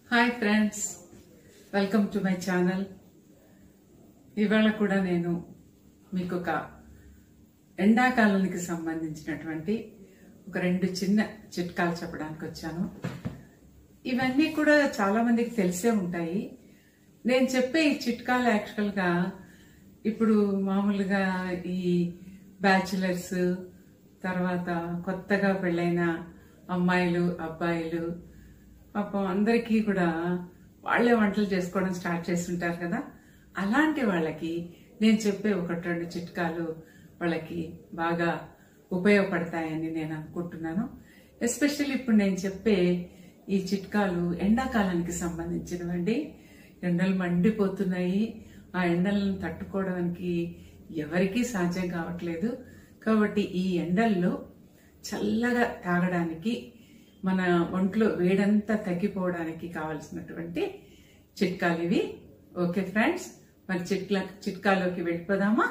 Hi friends welcome to my channel ఇవాళ కూడా నేను మీకు ఒక ఎండాకాలానికి సంబంధించినటువంటి ఒక రెండు చిన్న చిట్కాలు చెప్పడానికి వచ్చాను ఇవన్నీ కూడా చాలా మందికి తెలిసే ఉంటాయి నేను చెప్పే ఈ చిట్కాలు యాక్చువల్గా ఇప్పుడు మామూలుగా ఈ బ్యాచిలర్స్ తర్వాత కొత్తగా పెళ్ళైన అమ్మాయిలు అబ్బాయిలు పాపం అందరికీ కూడా వాళ్ళే వంటలు చేసుకోవడం స్టార్ట్ చేస్తుంటారు కదా అలాంటి వాళ్ళకి నేను చెప్పే ఒకటి రెండు చిట్కాలు వాళ్ళకి బాగా ఉపయోగపడతాయని నేను అనుకుంటున్నాను ఎస్పెషల్లీ ఇప్పుడు నేను చెప్పే ఈ చిట్కాలు ఎండాకాలానికి సంబంధించినవండి ఎండలు మండిపోతున్నాయి ఆ ఎండలను తట్టుకోవడానికి ఎవరికీ సాధ్యం కావట్లేదు కాబట్టి ఈ ఎండల్లో చల్లగా తాగడానికి మన ఒంట్లో వేడంతా తగ్గిపోవడానికి కావలసినటువంటి చిట్కాలు ఇవి ఓకే ఫ్రెండ్స్ మరి చిట్కా చిట్కాలోకి వెళ్ళిపోదామా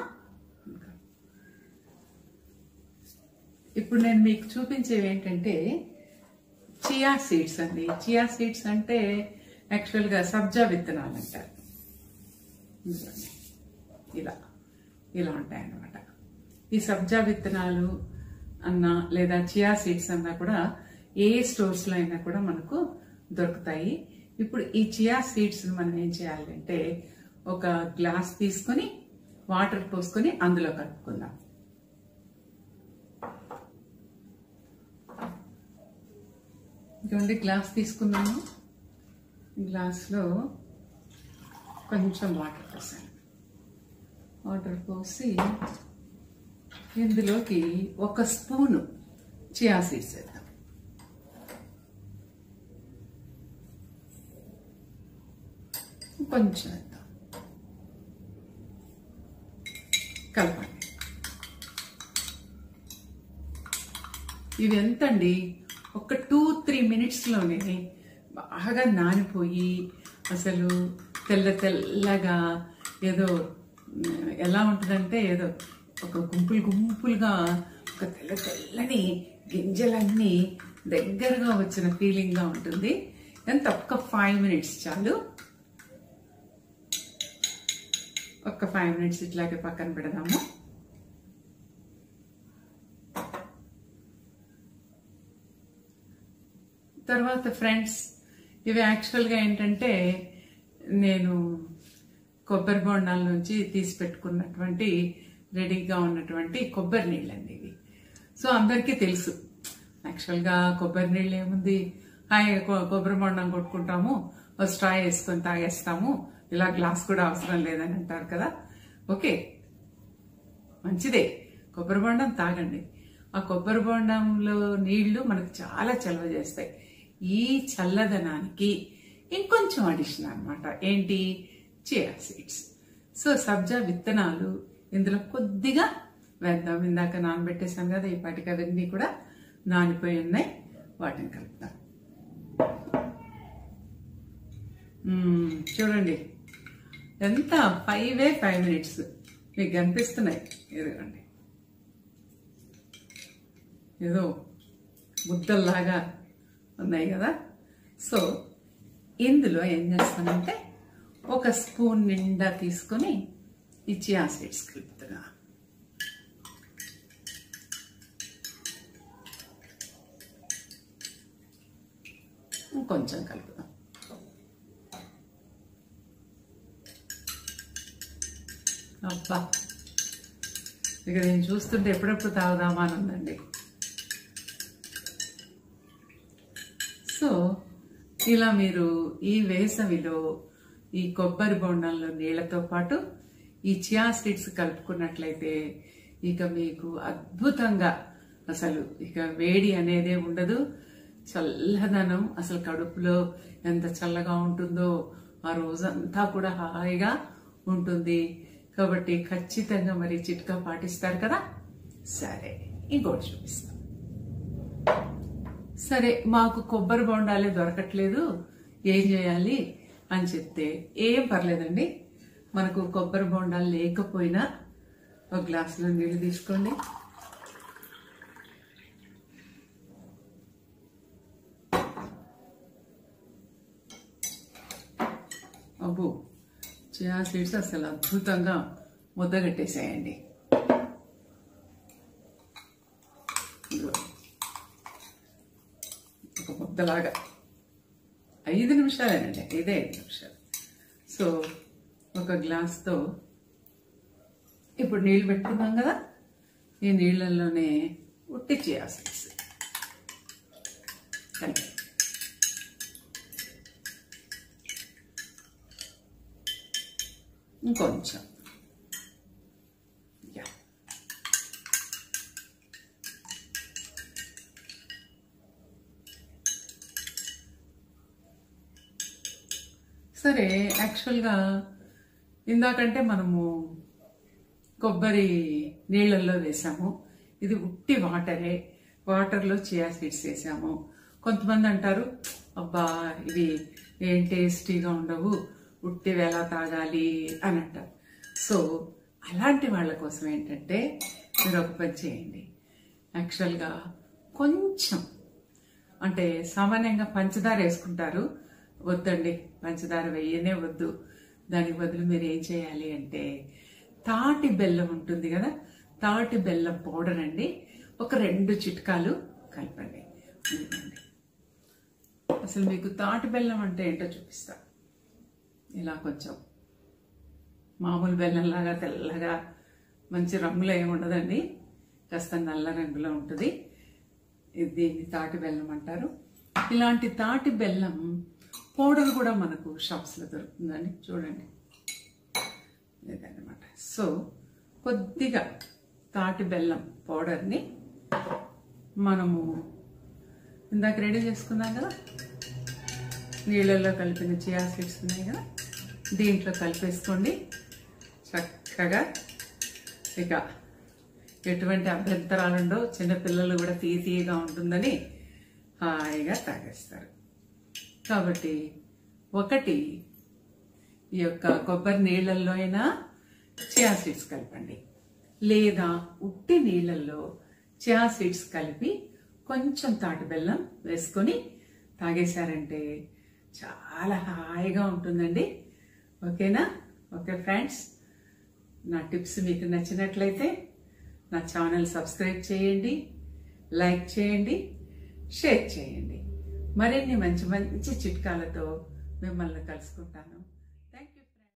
ఇప్పుడు నేను మీకు చూపించేవి ఏంటంటే చియా సీడ్స్ అండి చియా సీడ్స్ అంటే యాక్చువల్గా సబ్జా విత్తనాలు అంటారు ఇదిగోండి. ఇలా ఇలా ఉంటాయి అన్నమాట ఈ సబ్జా విత్తనాలు అన్న లేదా చియా సీడ్స్ అన్నా కూడా ఏ స్టోర్స్ లో అయినా కూడా మనకు దొరుకుతాయి ఇప్పుడు ఈ చియా సీడ్స్ మనం ఏం చేయాలంటే ఒక గ్లాస్ తీసుకొని వాటర్ పోసుకొని అందులో కలుపుకుందాం ఇటువంటి గ్లాస్ తీసుకున్నాను గ్లాస్లో కొంచెం వాటర్ పోసాను వాటర్ పోసి ఇందులోకి ఒక స్పూను చియా సీడ్స్ వేద్దాం కొంచెం వేద్దాం కలపండి ఇవి ఎంతండి ఒక టూ త్రీ మినిట్స్లోనే బాగా నానిపోయి అసలు తెల్ల తెల్లగా ఏదో ఉమ్, ఎలా ఉంటుందంటే ఏదో ఒక గుంపులు గుంపులుగా ఒక తెల్ల తెల్లని గింజలన్నీ దగ్గరగా వచ్చిన ఫీలింగ్గా ఉంటుంది ఎంత ఒక్క ఫైవ్ మినిట్స్ చాలు ఒక్క ఫైవ్ మినిట్స్ ఇట్లాగే పక్కన పెడదాము తర్వాత ఫ్రెండ్స్ ఇవి యాక్చువల్గా ఏంటంటే నేను కొబ్బరి బొండాల నుంచి తీసి పెట్టుకున్నటువంటి రెడీగా ఉన్నటువంటి కొబ్బరి నీళ్ళండి ఇవి సో అందరికీ తెలుసు యాక్చువల్గా కొబ్బరి నీళ్ళు ఏముంది హాయ్ కొ- కొబ్బరి బొండం కొట్టుకుంటాము ఒక స్ట్రా వేసుకొని తాగేస్తాము ఇలా గ్లాస్ కూడా అవసరం లేదని అంటారు కదా ఓకే మంచిదే కొబ్బరి బొండం తాగండి ఆ కొబ్బరి బొండంలో నీళ్లు మనకు చాలా చలవ చేస్తాయి ఈ చల్లదనానికి ఇంకొంచెం అడిషన్ అన్నమాట ఏంటి చియా సీడ్స్ సో సబ్జా విత్తనాలు ఇందులో కొద్దిగా వేద్దాం ఇందాక నానబెట్టేసాను కదా ఈ పాటికి అవన్నీ కూడా నానిపోయి ఉన్నాయి వాటిని కలుపుతాం మ్మ్, చూడండి ఎంత ఫైవే ఫైవ్ మినిట్స్ మీకు కనిపిస్తున్నాయి ఎదుగండి ఏదో ముద్దల్లాగా ఉన్నాయి కదా సో ఇందులో ఏం చేస్తానంటే ఒక స్పూన్ నిండా తీసుకొని ఈ చియా సీడ్స్ కలుపుతున్నా ఇంకొంచెం కలుపుదాం అబ్బా ఇక నేను చూస్తుంటే ఎప్పుడెప్పుడు తాగుదామా అని ఉందండి సో ఇలా మీరు ఈ వేసవిలో ఈ కొబ్బరి బొండంలో నీళ్లతో పాటు ఈ చియా సీడ్స్ కలుపుకున్నట్లయితే ఇక మీకు అద్భుతంగా అసలు ఇక వేడి అనేదే ఉండదు చల్లదనం అసలు కడుపులో ఎంత చల్లగా ఉంటుందో ఆ రోజంతా కూడా హాయిగా ఉంటుంది కాబట్టి ఖచ్చితంగా మరి చిట్కా పాటిస్తారు కదా సరే ఇంకోటి చూపిస్తాం సరే మాకు కొబ్బరి బొండాలే దొరకట్లేదు ఏం చేయాలి అని చెప్తే ఏం పర్లేదండి మనకు కొబ్బరి బొండాలు లేకపోయినా ఒక గ్లాసులో నీళ్లు తీసుకోండి అబ్బో చియా సీడ్స్ అసలు అద్భుతంగా ముద్దగట్టేసాయండి ఇదిగో. ఒక ముద్దలాగా ఐదు నిమిషాలేనండి ఐదే ఐదు నిమిషాలు సో ఒక గ్లాస్తో ఇప్పుడు నీళ్ళు పెట్టుకున్నాం కదా ఈ నీళ్ళల్లోనే ఉట్టి చియా సీడ్స్ కలిపి ఇంకొంచెం యా సరే యాక్చువల్గా ఇందాకంటే మనము కొబ్బరి నీళ్ళల్లో వేసాము ఇది ఉట్టి వాటరే వాటర్లో చియా సీడ్స్ వేసాము కొంతమంది అంటారు అబ్బా ఇవి ఏం టేస్టీగా ఉండవు ఉట్టివి ఎలా తాగాలి అని అంటారు సో అలాంటి వాళ్ళ కోసం ఏంటంటే మీరు ఒక పని చేయండి యాక్చువల్గా కొంచెం అంటే సామాన్యంగా పంచదార వేసుకుంటారు వద్దండి పంచదార వెయ్యనే వద్దు దానికి బదులు మీరు ఏం చేయాలి అంటే తాటి బెల్లం ఉంటుంది కదా తాటి బెల్లం పౌడర్ అండి ఒక రెండు చిట్కాలు కలపండి ఇదిగోండి. అసలు మీకు తాటి బెల్లం అంటే ఏంటో చూపిస్తా ఇలా కొంచెం మామూలు బెల్లంలాగా తెల్లగా మంచి రంగులో ఏమి ఉండదండి కాస్త నల్ల రంగులో ఉంటుంది ఇది దీన్ని తాటి బెల్లం అంటారు ఇలాంటి తాటి బెల్లం పౌడర్ కూడా మనకు షాప్స్లో దొరుకుతుందండి చూడండి ఇదన్నమాట సో కొద్దిగా తాటి బెల్లం పౌడర్ని మనము ఇందాక రెడీ చేసుకున్నాం కదా నీళ్ళల్లో కలిపిన చియా సీడ్స్ ఉన్నాయి కదా దీంట్లో కలిపేసుకోండి చక్కగా ఇక ఎటువంటి అభ్యంతరాలుండో చిన్నపిల్లలు కూడా తీయ తీయగా ఉంటుందని హాయిగా తాగేస్తారు కాబట్టి ఒకటి ఈ యొక్క కొబ్బరి నీళ్ళల్లో అయినా చియా సీడ్స్ కలపండి లేదా ఉట్టి నీళ్ళల్లో చియా సీడ్స్ కలిపి కొంచెం తాటి బెల్లం వేసుకొని తాగేశారంటే చాలా హాయిగా ఉంటుందండి ఓకేనా ఓకే ఫ్రెండ్స్ నా టిప్స్ మీకు నచ్చినట్లయితే నా ఛానల్ సబ్స్క్రైబ్ చేయండి లైక్ చేయండి షేర్ చేయండి మరిన్ని మంచి మంచి చిట్కాలతో మిమ్మల్ని కలుసుకుంటాను